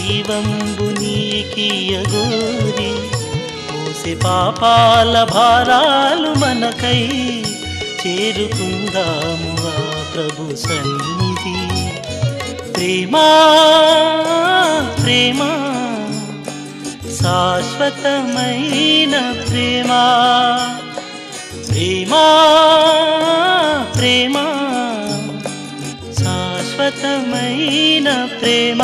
జీవంబు నీకియగోరి మోసే పాపాల భారాలు మనకై చేరుకుందాము ఆ ప్రభు సన్నిధి ప్రేమా ప్రేమా శాశ్వతమైన ప్రేమా ప్రేమా ప్రేమా శాశ్వతమైన ప్రేమ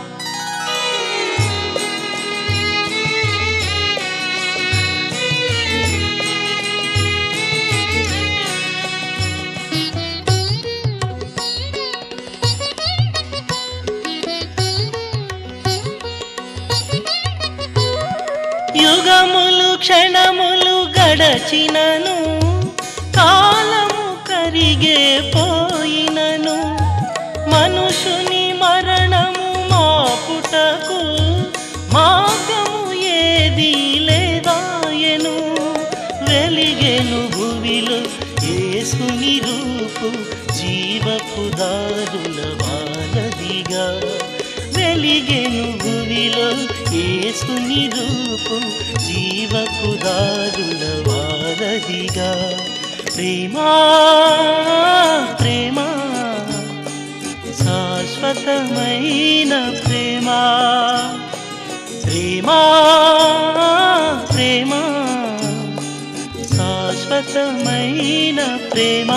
యుగములు క్షణములు గడచినను కాలము కరిగే పోయినను మనుషుని మరణము మాపుటకు మార్గము ఏది లేదాయను వెలిగెను భువిలో ఏసుని రూపు జీవపు దారుల వానదిగా వెలిగెను భువిలో ఏసుని రూపు జీవపు దారుల వానదిగా ప్రేమా ప్రేమా శాశ్వతమైన ప్రేమా ప్రేమా ప్రేమా శాశ్వతమైన ప్రేమ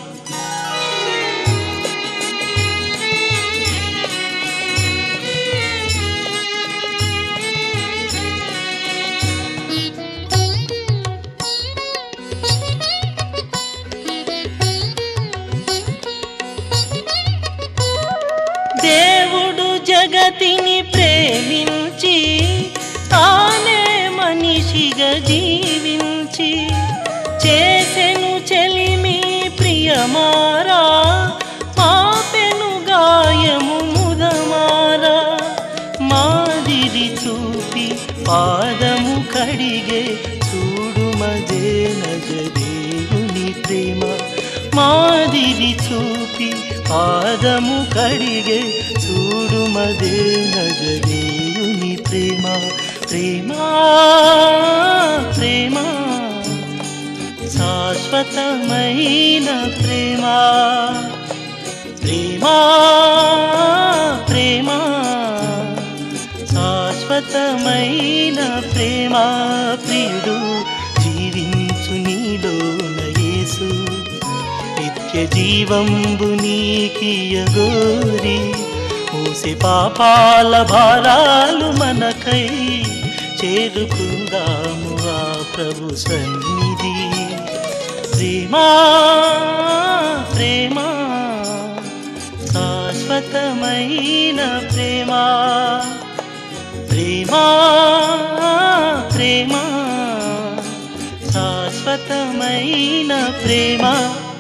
దేవుడు జగతిని ప్రేమించి తానే మనిషిగా జీవించి చేసెను చెలిమి ప్రియమారా పాపెను గాయము ముదమారా మాదిరి చూపి పాదము కడిగే చూడు మదే నజదేవుని ప్రేమ మాదిరి చూపి పాదము కడిగే చూడు మదే నజదేవుని ప్రేమ ప్రేమ ప్రేమ శాశ్వతమైన ప్రేమ ప్రేమ ప్రేమ శాశ్వతమైన ప్రేమ ప్రియుడు జీవించు నీలోన యేసు నిత్య జీవంబు నీకియగోరి మూసి పాపాల భారాలు మనకై చేరుకుందాము ఆ ప్రభు సన్నిధి ప్రేమా ప్రేమా శాశ్వతమైన ప్రేమా ప్రేమా ప్రేమా శాశ్వతమైన ప్రేమ